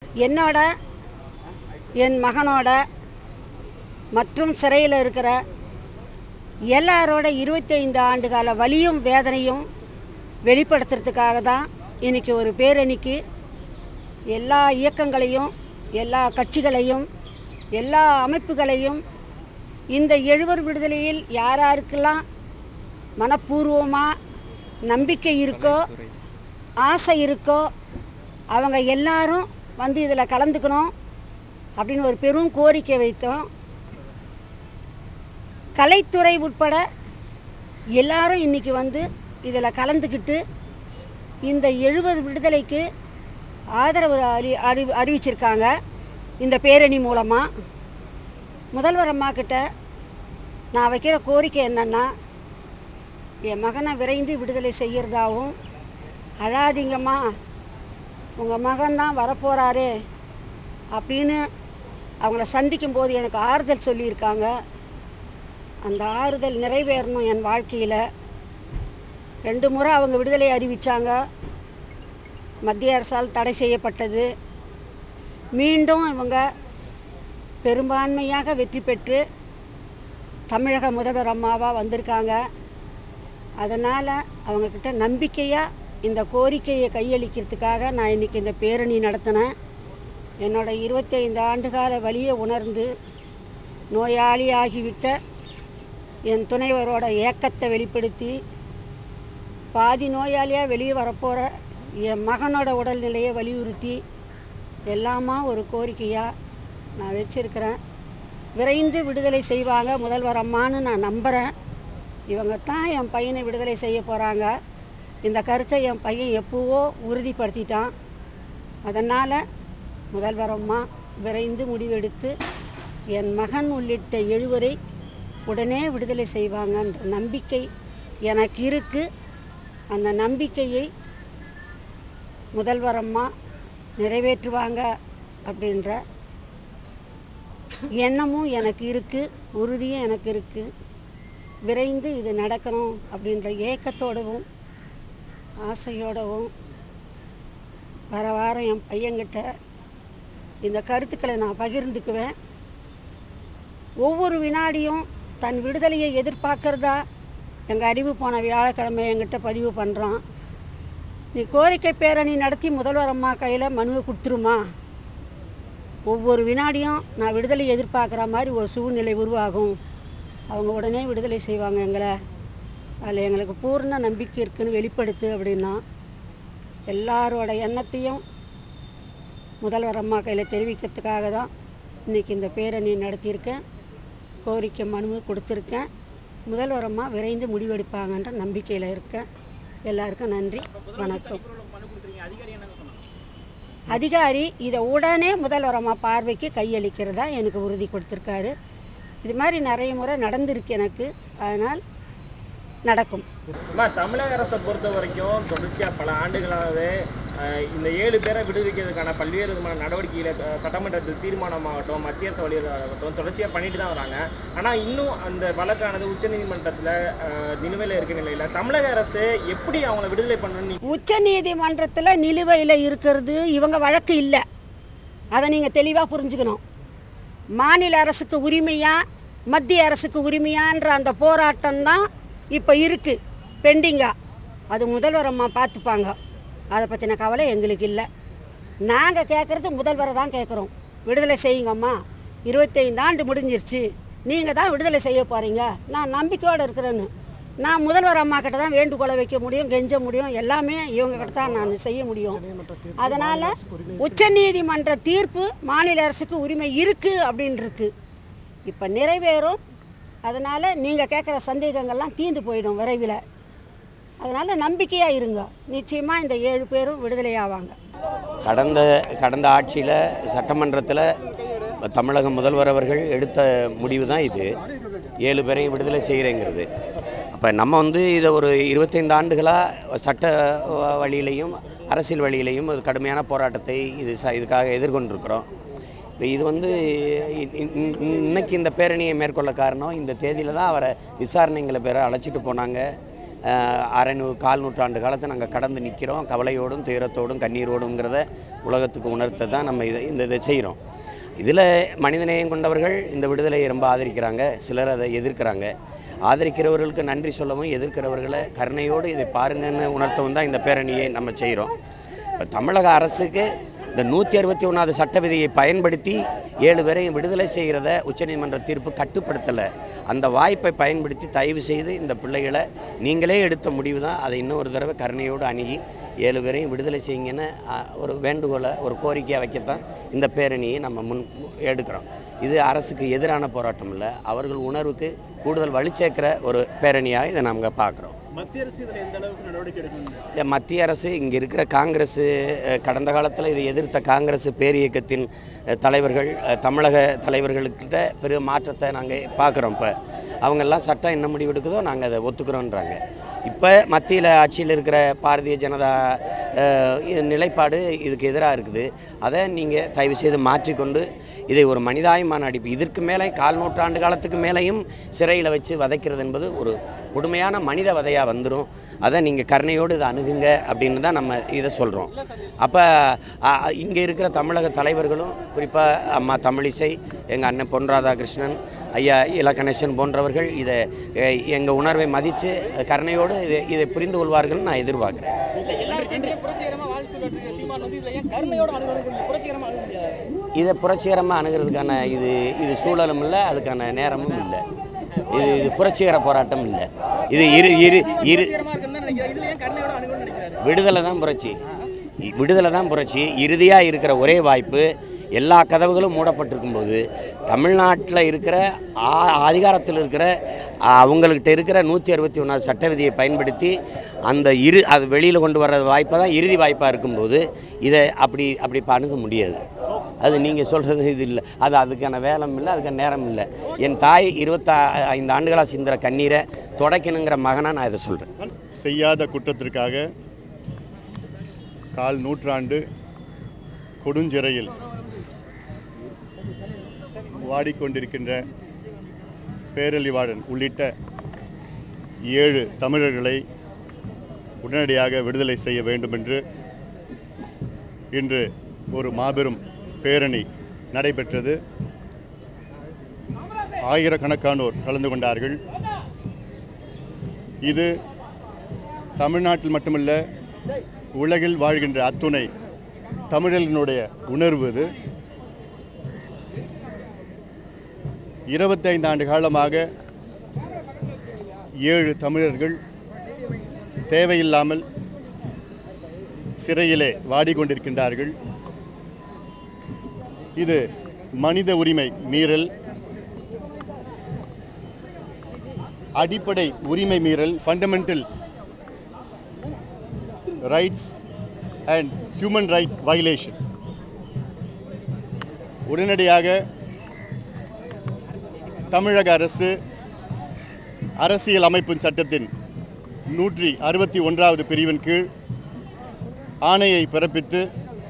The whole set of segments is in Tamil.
என்னோட என் மகனோட மற்றும் சிறையில் இருக்கிற எல்லாரோட இருபத்தைந்து ஆண்டு கால வலியும் வேதனையும் வெளிப்படுத்துறதுக்காக தான் இன்னைக்கு ஒரு பேரணிக்கு எல்லா இயக்கங்களையும் எல்லா கட்சிகளையும் எல்லா அமைப்புகளையும் இந்த எழுவர் விடுதலையில் யார் யாருக்கெல்லாம் மனப்பூர்வமாக நம்பிக்கை இருக்கோ ஆசை இருக்கோ அவங்க எல்லாரும் வந்து இதில் கலந்துக்கணும் அப்படின்னு ஒரு பெரும் கோரிக்கை வைத்தோம் கலைத்துறை உட்பட எல்லாரும் இன்னைக்கு வந்து இதில் கலந்துக்கிட்டு இந்த எழுபது விடுதலைக்கு ஆதரவு அறி அறி அறிவிச்சிருக்காங்க இந்த பேரணி மூலமாக முதல்வர் அம்மா கிட்ட நான் வைக்கிற கோரிக்கை என்னன்னா என் மகனை விரைந்து விடுதலை செய்யறதாவும் அழாதீங்கம்மா உங்கள் மகன்தான் வரப்போகிறாரு அப்படின்னு அவங்கள சந்திக்கும் போது எனக்கு ஆறுதல் சொல்லியிருக்காங்க அந்த ஆறுதல் நிறைவேறணும் என் வாழ்க்கையில் ரெண்டு முறை அவங்க விடுதலை அறிவிச்சாங்க மத்திய அரசால் தடை செய்யப்பட்டது மீண்டும் இவங்க பெரும்பான்மையாக வெற்றி பெற்று தமிழக முதல்வர் அம்மாவாக வந்திருக்காங்க அதனால் அவங்கக்கிட்ட நம்பிக்கையாக இந்த கோரிக்கையை கையளிக்கிறதுக்காக நான் இன்னைக்கு இந்த பேரணி நடத்தினேன் என்னோட இருபத்தைந்து ஆண்டுகால வலியை உணர்ந்து நோயாளியாகிவிட்ட என் துணைவரோட ஏக்கத்தை வெளிப்படுத்தி பாதி நோயாளியாக வெளியே வரப்போகிற என் மகனோட உடல்நிலையை வலியுறுத்தி எல்லாமா ஒரு கோரிக்கையாக நான் வச்சிருக்கிறேன் விரைந்து விடுதலை செய்வாங்க முதல்வர் அம்மான்னு நான் நம்புகிறேன் இவங்க தான் என் பையனை விடுதலை செய்ய போகிறாங்க இந்த கருத்தை என் பையன் எப்போவோ உறுதிப்படுத்திட்டான் அதனால் முதல்வர் அம்மா விரைந்து முடிவெடுத்து என் மகன் உள்ளிட்ட எழுவரை உடனே விடுதலை செய்வாங்கன்ற நம்பிக்கை எனக்கு இருக்கு அந்த நம்பிக்கையை முதல்வர் அம்மா நிறைவேற்றுவாங்க அப்படின்ற எண்ணமும் எனக்கு இருக்கு உறுதியும் எனக்கு இருக்கு விரைந்து இது நடக்கணும் அப்படின்ற ஏக்கத்தோடவும் ஆசையோடவும் வர வாரம் என் பையன்கிட்ட இந்த கருத்துக்களை நான் பகிர்ந்துக்குவேன் ஒவ்வொரு வினாடியும் தன் விடுதலையை எதிர்பார்க்கறதா எங்கள் அறிவு போன வியாழக்கிழமை என்கிட்ட பதிவு பண்ணுறான் நீ கோரிக்கை பேரணி நடத்தி முதல்வர் அம்மா கையில் மனுவை கொடுத்துருமா ஒவ்வொரு வினாடியும் நான் விடுதலை எதிர்பார்க்குற மாதிரி ஒரு சூழ்நிலை உருவாகும் அவங்க உடனே விடுதலை செய்வாங்க எங்களை அதில் எங்களுக்கு பூர்ண நம்பிக்கை இருக்குன்னு வெளிப்படுத்து அப்படின்னா எல்லாரோட எண்ணத்தையும் முதல்வர் அம்மா கையில் தெரிவிக்கிறதுக்காக தான் இன்னைக்கு இந்த பேரணி நடத்தியிருக்கேன் கோரிக்கை மனு கொடுத்துருக்கேன் முதல்வர் அம்மா விரைந்து முடிவெடுப்பாங்கன்ற நம்பிக்கையில் இருக்கேன் எல்லாருக்கும் நன்றி வணக்கம் அதிகாரி இதை உடனே முதல்வர் அம்மா பார்வைக்கு கையளிக்கிறதா எனக்கு உறுதி கொடுத்துருக்காரு இது மாதிரி நிறைய முறை நடந்திருக்கு எனக்கு அதனால் நடக்கும் அம்மா தமிழக அரசை பொறுத்த வரைக்கும் தொடர்ச்சியாக பல ஆண்டுகளாகவே அஹ், இந்த ஏழு பேரை விடுவிக்கிறதுக்கான பல்வேறு விதமான நடவடிக்கைகளை அஹ், சட்டமன்றத்தில் தீர்மானமாகட்டும் மத்திய அரசு வழியாகட்டும் தொடர்ச்சியாக பண்ணிட்டு தான் வராங்க ஆனால் இன்னும் அந்த வழக்கானது உச்சநீதிமன்றத்தில் நிலுவையில் இருக்க நிலையில் தமிழக அரசு எப்படி அவங்கள விடுதலை பண்ணணும்னு உச்ச நீதிமன்றத்தில் நிலுவையில் இருக்கிறது இவங்க வழக்கு இல்லை அதை நீங்கள் தெளிவாக புரிஞ்சுக்கணும் மாநில அரசுக்கு உரிமையா மத்திய அரசுக்கு உரிமையான்ற அந்த போராட்டம் தான் இப்போ இருக்கு பெண்டிங்கா அது முதல்வர் அம்மா பார்த்துப்பாங்க அதை பற்றின கவலை எங்களுக்கு இல்லை நாங்கள் கேட்குறது முதல்வரை தான் கேட்குறோம் விடுதலை செய்யுங்கம்மா இருபத்தைந்து ஆண்டு முடிஞ்சிருச்சு நீங்கள் தான் விடுதலை செய்ய போகிறீங்க நான் நம்பிக்கையோடு இருக்கிறேன்னு நான் முதல்வர் அம்மா கிட்ட தான் வேண்டுகோளை வைக்க முடியும் கெஞ்ச முடியும் எல்லாமே இவங்க கிட்ட தான் நான் செய்ய முடியும் அதனால உச்சநீதிமன்ற தீர்ப்பு மாநில அரசுக்கு உரிமை இருக்கு அப்படின்னு இருக்கு இப்போ நிறைவேறும் அதனால நீங்க கேட்குற சந்தேகங்கள்லாம் தீர்ந்து போயிடும் விரைவில் அதனால நம்பிக்கையா இருங்க நிச்சயமா இந்த ஏழு பேரும் விடுதலை ஆவாங்க கடந்த கடந்த ஆட்சியில் சட்டமன்றத்தில் தமிழக முதல்வர் அவர்கள் எடுத்த முடிவு தான் இது ஏழு பேரையும் விடுதலை செய்கிறேங்கிறது அப்போ நம்ம வந்து இதை ஒரு இருபத்தைந்து ஆண்டுகளாக சட்ட வ- வழியிலையும் அரசியல் வழியிலையும் ஒரு கடுமையான போராட்டத்தை இது ச இதுக்காக எதிர்கொண்டிருக்கிறோம் இப்போ இது வந்து இ- இ- இன்- இன்னைக்கு இந்த பேரணியை மேற்கொள்ள காரணம் இந்த தேதியில தான் அவரை விசாரணைங்களை பேர அழைச்சிட்டு போனாங்க அஹ், அரை நூ கால் நூற்றாண்டு காலத்தை நாங்கள் கடந்து நிற்கிறோம் கவலையோடும் துயரத்தோடும் கண்ணீரோடுங்கிறத உலகத்துக்கு உணர்த்த தான் நம்ம இதை இந்த இதை செய்கிறோம் இதில் மனிதநேயம் கொண்டவர்கள் இந்த விடுதலையை ரொம்ப ஆதரிக்கிறாங்க சிலர் அதை எதிர்க்கிறாங்க ஆதரிக்கிறவர்களுக்கு நன்றி சொல்லவும் எதிர்க்கிறவர்களை கருணையோடு இதை பாருங்கன்னு உணர்த்தவும் தான் இந்த பேரணியை நம்ம செய்கிறோம் இப்போ தமிழக அரசுக்கு இந்த நூற்றி அறுபத்தி ஒன்றாவது சட்ட விதியை பயன்படுத்தி ஏழு பேரையும் விடுதலை செய்கிறத உச்சநீதிமன்ற தீர்ப்பு கட்டுப்படுத்தலை அந்த வாய்ப்பை பயன்படுத்தி தயவு செய்து இந்த பிள்ளைகளை நீங்களே எடுத்த முடிவு தான் அதை இன்னும் ஒரு தடவை கருணையோடு அணுகி ஏழு பேரையும் விடுதலை செய்யுங்கன்னு அ, ஒரு வேண்டுகோளை ஒரு கோரிக்கையை வைக்கத்தான் இந்த பேரணியை நம்ம முன் எடுக்கிறோம் இது அரசுக்கு எதிரான போராட்டம் இல்லை அவர்கள் உணர்வுக்கு கூடுதல் வலு சேர்க்கிற ஒரு பேரணியாக இதை நாங்கள் பார்க்குறோம் மத்திய அரசு இதுல எந்த அளவுக்கு நடவடிக்கை எடுக்கணும் இந்த மத்திய அரசு இங்கே இருக்கிற காங்கிரஸ் அஹ், கடந்த காலத்தில் இதை எதிர்த்த காங்கிரஸ் பேரியக்கத்தின் அஹ், தலைவர்கள் அஹ், தமிழக தலைவர்களுக்கிட்ட பெரிய மாற்றத்தை நாங்கள் பார்க்குறோம் இப்போ அவங்கெல்லாம் சட்டம் என்ன முடிவு எடுக்குதோ நாங்கள் அதை ஒத்துக்கிறோன்றாங்க இப்போ மத்தியில் ஆட்சியில் இருக்கிற பாரதிய ஜனதா அஹ், இது நிலைப்பாடு இதுக்கு எதிராக இருக்குது அதை நீங்கள் தயவு செய்து மாற்றிக்கொண்டு இதை ஒரு மனிதாயமான அடிப்பு இதற்கு மேலே கால் நூற்றாண்டு காலத்துக்கு மேலேயும் சிறையில் வச்சு வதைக்கிறது என்பது ஒரு கொடுமையான மனித வதையாக வந்துடும் அதை நீங்கள் கருணையோடு இதை அணுகுங்க அப்படின்னு தான் நம்ம இதை சொல்கிறோம் அப்போ இங்கே இருக்கிற தமிழக தலைவர்களும் குறிப்பாக அம்மா தமிழிசை எங்கள் அண்ணன் பொன் ராதாகிருஷ்ணன் ஐயா இலக்கணேசன் போன்றவர்கள் இதை எங்கள் உணர்வை மதித்து கருணையோடு இதை இதை புரிந்து கொள்வார்கள் நான் எதிர்பார்க்குறேன் புரட்சிகரமா வாழ்த்து சொல்லிட்டு சீமான் வந்து இதுல ஏன் கருணையோட அணுகணும் புரட்சிகரமா அணுக முடியாது இதை புரட்சிகரமாக அணுகிறதுக்கான இது இது சூழலும் இல்லை அதுக்கான நேரமும் இல்லை இது இது புரட்சிகர போராட்டம் இல்லை இது இரு இரு இரு புரட்சிகரமா இருக்குன்னு நினைக்கிறேன் இதுல ஏன் கருணையோட அணுகணும்னு நினைக்கிறாரு விடுதலை தான் புரட்சி இ- விடுதலை தான் புரட்சி இறுதியாக இருக்கிற ஒரே வாய்ப்பு எல்லா கதவுகளும் மூடப்பட்டிருக்கும் போது தமிழ்நாட்டில் இருக்கிற ஆ- அதிகாரத்தில் இருக்கிற ஆ, அவங்கள்கிட்ட இருக்கிற நூற்றி அறுபத்தி ஒன்றாவது சட்ட விதியை பயன்படுத்தி அந்த இரு அது வெளியில் கொண்டு வர வாய்ப்பை தான் இறுதி வாய்ப்பாக இருக்கும்போது இதை அப்படி அப்படி இப்ப அணுக முடியாது அது நீங்கள் சொல்கிறது இது இல்லை அது அதுக்கான வேலம் இல்லை அதுக்கான நேரம் இல்லை என் தாய் இருபத்தா ஐந்து ஆண்டுகளாக சிந்துற கண்ணீரை துடைக்கணுங்கிற மகனாக நான் இதை சொல்கிறேன் செய்யாத குற்றத்திற்காக கால் நூற்றாண்டு கொடுஞ்சிறையில் வாடிக்கொண்டிருக்கின்ற பேரழிவாளன் உள்ளிட்ட ஏழு தமிழர்களை உடனடியாக விடுதலை செய்ய வேண்டும் என்று இன்று ஒரு மாபெரும் பேரணி நடைபெற்றது ஆயிரக்கணக்கானோர் கலந்து கொண்டார்கள் இது தமிழ்நாட்டில் மட்டுமல்ல உலகில் வாழ்கின்ற அத்துணை தமிழர்களுடைய உணர்வு இது இருபத்தைந்து ஆண்டு காலமாக ஏழு தமிழர்கள் தேவையில்லாமல் சிறையிலே வாடிக்கொண்டிருக்கின்றார்கள் இது மனித உரிமை மீறல் அடிப்படை உரிமை மீறல் fundamental rights and human right violation உடனடியாக தமிழக அரசு அரசியல் அமைப்பு சட்டத்தின் நூற்றி அறுபத்தி ஒன்றாவது பிரிவின் கீழ் ஆணையை பிறப்பித்து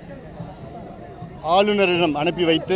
ஆளுநரிடம் அனுப்பி வைத்து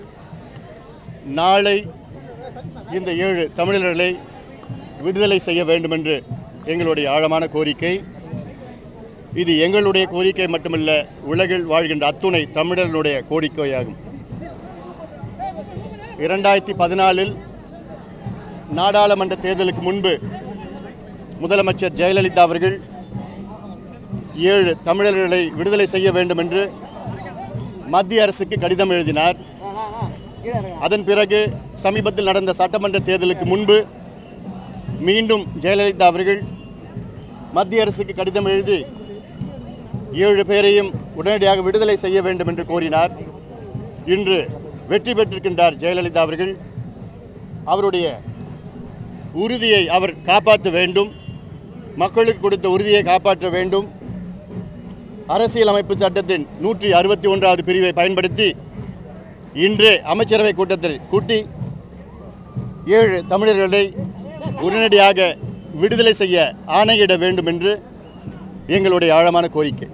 நாளை இந்த ஏழு தமிழர்களை விடுதலை செய்ய வேண்டும் என்று எங்களுடைய ஆழமான கோரிக்கை இது எங்களுடைய கோரிக்கை மட்டுமல்ல உலகில் வாழ்கின்ற அத்துணை தமிழர்களுடைய கோரிக்கையாகும் இரண்டாயிரத்தி பதினாலில் நாடாளுமன்ற தேர்தலுக்கு முன்பு முதலமைச்சர் ஜெயலலிதா அவர்கள் ஏழு தமிழர்களை விடுதலை செய்ய வேண்டும் என்று மத்திய அரசுக்கு கடிதம் எழுதினார் அதன் பிறகு சமீபத்தில் நடந்த சட்டமன்ற தேர்தலுக்கு முன்பு மீண்டும் ஜெயலலிதா அவர்கள் மத்திய அரசுக்கு கடிதம் எழுதி ஏழு பேரையும் உடனடியாக விடுதலை செய்ய வேண்டும் என்று கோரினார் இன்று வெற்றி பெற்றிருக்கின்றார் ஜெயலலிதா அவர்கள் அவருடைய உறுதியை அவர் காப்பாற்ற வேண்டும் மக்களுக்கு கொடுத்த உறுதியை காப்பாற்ற வேண்டும் அரசியலமைப்பு சட்டத்தின் நூற்றி அறுபத்தி ஒன்றாவது பிரிவை பயன்படுத்தி இன்று அமைச்சரவை கூட்டத்தில் கூட்டி ஏழு தமிழர்களை உடனடியாக விடுதலை செய்ய ஆணையிட வேண்டும் என்று எங்களுடைய ஆழமான கோரிக்கை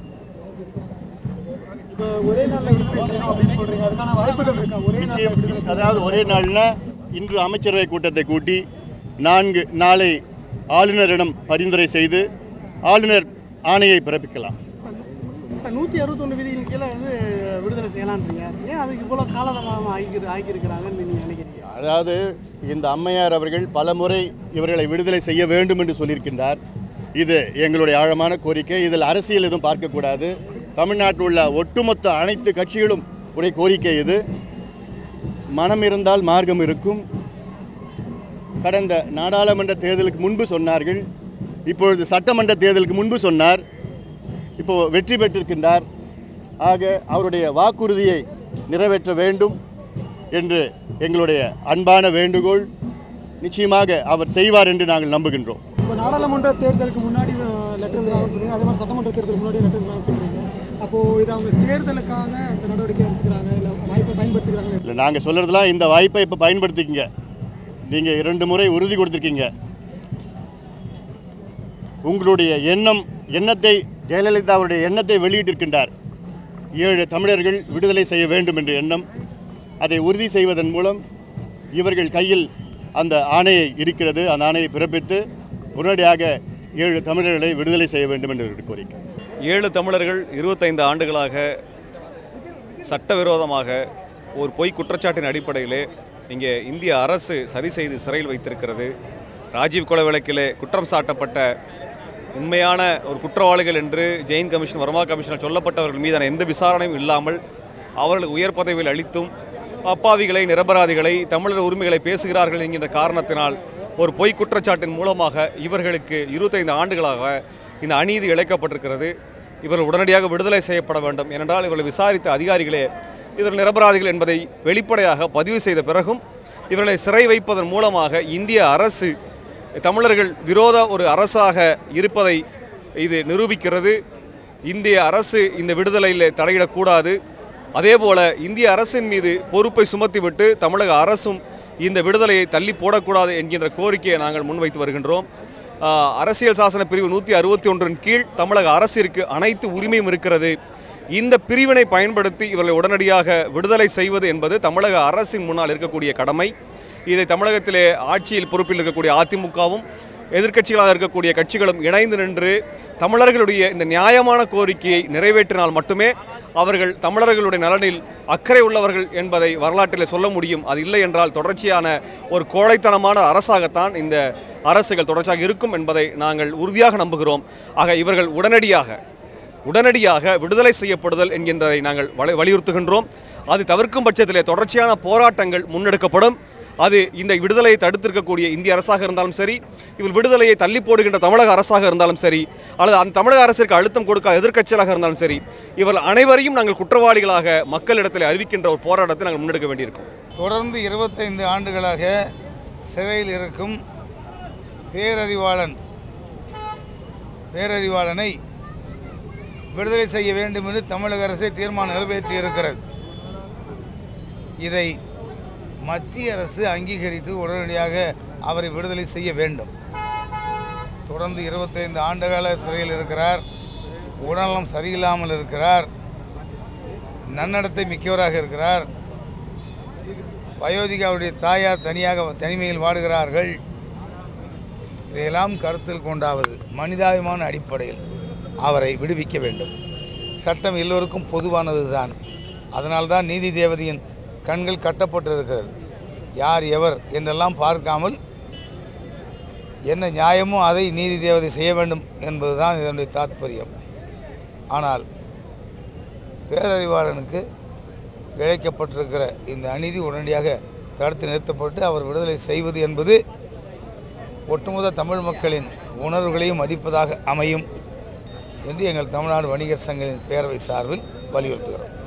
ஒரே நாள்ல விடுதலை செய்யணும் அப்படின்னு சொல்றீங்க அதுக்கான வாய்ப்புகள் இருக்கா ஒரே நாள்ல நிச்சயம் விடுதலை அதாவது ஒரே நாள்னா இன்று அமைச்சரவை கூட்டத்தை கூட்டி நான்கு நாளை ஆளுநரிடம் பரிந்துரை செய்து ஆளுநர் ஆணையை பிறப்பிக்கலாம் சார் நூற்றி அறுபத்தொன்று விதியின் கீழே வந்து விடுதலை செய்யலான்றீங்க ஏன் அதுக்கு இவ்வளோ காலதாமதம் ஆகி ஆகியிருக்கிறாங்கன்னு நீங்கள் நினைக்கிறீங்க அதாவது இந்த அம்மையார் அவர்கள் பலமுறை இவர்களை விடுதலை செய்ய வேண்டும் என்று சொல்லியிருக்கின்றார் இது எங்களுடைய ஆழமான கோரிக்கை இதில் அரசியல் எதுவும் பார்க்கக்கூடாது தமிழ்நாட்டில் உள்ள ஒட்டுமொத்த அனைத்து கட்சிகளும் உடைய கோரிக்கை இது மனம் இருந்தால் மார்க்கம் இருக்கும் கடந்த நாடாளுமன்ற தேர்தலுக்கு முன்பு சொன்னார்கள் இப்பொழுது சட்டமன்ற தேர்தலுக்கு முன்பு சொன்னார் இப்போ வெற்றி பெற்றிருக்கின்றார் ஆக அவருடைய வாக்குறுதியை நிறைவேற்ற வேண்டும் என்று எங்களுடைய அன்பான வேண்டுகோள் நிச்சயமாக அவர் செய்வார் என்று நாங்கள் நம்புகின்றோம் இப்போ நாடாளுமன்ற தேர்தலுக்கு முன்னாடி லெட்டர் எழுதுறாங்கன்னு சொன்னீங்க அதே மாதிரி சட்டமன்ற தேர்தலுக்கு முன்னாடி லெட்டர் எழுதுறாங்கன்னு சொல்றீங்க அப்போ இது அவங்க தேர்தலுக்காக இந்த நடவடிக்கை எடுத்துக்கிறாங்க இல்லை வாய்ப்பை பயன்படுத்திக்கிறாங்க இல்லை நாங்கள் சொல்கிறதுலாம் இந்த வாய்ப்பை இப்போ பயன்படுத்திக்கங்க நீங்கள் இரண்டு முறை உறுதி கொடுத்துருக்கீங்க உங்களுடைய எண்ணம் எண்ணத்தை ஜெயலலிதா அவருடைய எண்ணத்தை வெளியிட்டிருக்கின்றார் ஏழு தமிழர்கள் விடுதலை செய்ய வேண்டும் என்ற எண்ணம் அதை உறுதி செய்வதன் மூலம் இவர்கள் கையில் அந்த ஆணையை இருக்கிறது அந்த ஆணையை பிறப்பித்து உடனடியாக ஏழு தமிழர்களை விடுதலை செய்ய வேண்டும் என்று கோரிக்கை ஏழு தமிழர்கள் இருபத்தைந்து ஆண்டுகளாக சட்டவிரோதமாக ஒரு பொய் குற்றச்சாட்டின் அடிப்படையிலே இங்கே இந்திய அரசு சரி செய்து சிறையில் வைத்திருக்கிறது ராஜீவ் கொலை வழக்கிலே குற்றம் சாட்டப்பட்ட உண்மையான ஒரு குற்றவாளிகள் என்று ஜெயின் கமிஷன் வர்மா கமிஷனில் சொல்லப்பட்டவர்கள் மீதான எந்த விசாரணையும் இல்லாமல் அவர்களுக்கு உயர் பதவியில் அளித்தும் அப்பாவிகளை நிரபராதிகளை தமிழர் உரிமைகளை பேசுகிறார்கள் என்கின்ற காரணத்தினால் ஒரு பொய் குற்றச்சாட்டின் மூலமாக இவர்களுக்கு இருபத்தைந்து ஆண்டுகளாக இந்த அநீதி இழைக்கப்பட்டிருக்கிறது இவர்கள் உடனடியாக விடுதலை செய்யப்பட வேண்டும் ஏனென்றால் இவர்களை விசாரித்த அதிகாரிகளே இவர்கள் நிரபராதிகள் என்பதை வெளிப்படையாக பதிவு செய்த பிறகும் இவர்களை சிறை வைப்பதன் மூலமாக இந்திய அரசு தமிழர்கள் விரோத ஒரு அரசாக இருப்பதை இது நிரூபிக்கிறது இந்திய அரசு இந்த விடுதலையில் தலையிடக்கூடாது அதேபோல இந்திய அரசின் மீது பொறுப்பை சுமத்திவிட்டு தமிழக அரசும் இந்த விடுதலையை தள்ளி போடக்கூடாது என்கின்ற கோரிக்கையை நாங்கள் முன்வைத்து வருகின்றோம் ஆஹ், அரசியல் சாசன பிரிவு நூற்றி அறுபத்தி ஒன்றின் கீழ் தமிழக அரசிற்கு அனைத்து உரிமையும் இருக்கிறது இந்த பிரிவினை பயன்படுத்தி இவர்களை உடனடியாக விடுதலை செய்வது என்பது தமிழக அரசின் முன்னால் இருக்கக்கூடிய கடமை இதை தமிழகத்திலே ஆட்சியில் பொறுப்பில் இருக்கக்கூடிய அதிமுகவும் எதிர்க்கட்சிகளாக இருக்கக்கூடிய கட்சிகளும் இணைந்து நின்று தமிழர்களுடைய இந்த நியாயமான கோரிக்கையை நிறைவேற்றினால் மட்டுமே அவர்கள் தமிழர்களுடைய நலனில் அக்கறை உள்ளவர்கள் என்பதை வரலாற்றில் சொல்ல முடியும் அது இல்லை என்றால் தொடர்ச்சியான ஒரு கோழைத்தனமான அரசாகத்தான் இந்த அரசுகள் தொடர்ச்சியாக இருக்கும் என்பதை நாங்கள் உறுதியாக நம்புகிறோம் ஆக இவர்கள் உடனடியாக உடனடியாக விடுதலை செய்யப்படுதல் என்கின்றதை நாங்கள் வலி- வலியுறுத்துகின்றோம் அது தவிர்க்கும் பட்சத்திலே தொடர்ச்சியான போராட்டங்கள் முன்னெடுக்கப்படும் அது இந்த விடுதலையை தடுத்திருக்கக்கூடிய இந்திய அரசாக இருந்தாலும் சரி இவர் விடுதலையை தள்ளி போடுகின்ற தமிழக அரசாக இருந்தாலும் சரி அல்லது அந்த தமிழக அரசிற்கு அழுத்தம் கொடுக்காத எதிர்க்கட்சிகளாக இருந்தாலும் சரி இவர்கள் அனைவரையும் நாங்கள் குற்றவாளிகளாக மக்களிடத்தில் அறிவிக்கின்ற ஒரு போராட்டத்தை நாங்கள் முன்னெடுக்க வேண்டியிருக்கும் தொடர்ந்து இருபத்தைந்து ஆண்டுகளாக சிறையில் இருக்கும் பேரறிவாளன் பேரறிவாளனை விடுதலை செய்ய வேண்டும் என்று தமிழக அரசு தீர்மானம் நிறைவேற்றி இருக்கிறது இதை மத்திய அரசு அங்கீகரித்து உடனடியாக அவரை விடுதலை செய்ய வேண்டும் தொடர்ந்து இருபத்தைந்து ஆண்டுகால சிறையில் இருக்கிறார் உடல்நலம் சரியில்லாமல் இருக்கிறார் நன்னடத்தை மிக்கவராக இருக்கிறார் வயோதிகாவுடைய தாயார் தனியாக தனிமையில் வாடுகிறார்கள் இதையெல்லாம் கருத்தில் கொண்டாவது மனிதாபிமான அடிப்படையில் அவரை விடுவிக்க வேண்டும் சட்டம் எல்லோருக்கும் பொதுவானது தான் அதனால்தான் நீதி தேவதையின் கண்கள் கட்டப்பட்டிருக்கிறது யார் எவர் என்றெல்லாம் பார்க்காமல் என்ன நியாயமோ அதை நீதி தேவதை செய்ய வேண்டும் என்பதுதான் இதனுடைய தாத்பரியம் ஆனால் பேரறிவாளனுக்கு இழைக்கப்பட்டிருக்கிற இந்த அநீதி உடனடியாக தடுத்து நிறுத்தப்பட்டு அவர் விடுதலை செய்வது என்பது ஒட்டுமொத்த தமிழ் மக்களின் உணர்வுகளையும் மதிப்பதாக அமையும் என்று எங்கள் தமிழ்நாடு வணிகர் சங்கத்தின் பேரவை சார்பில் வலியுறுத்துகிறோம்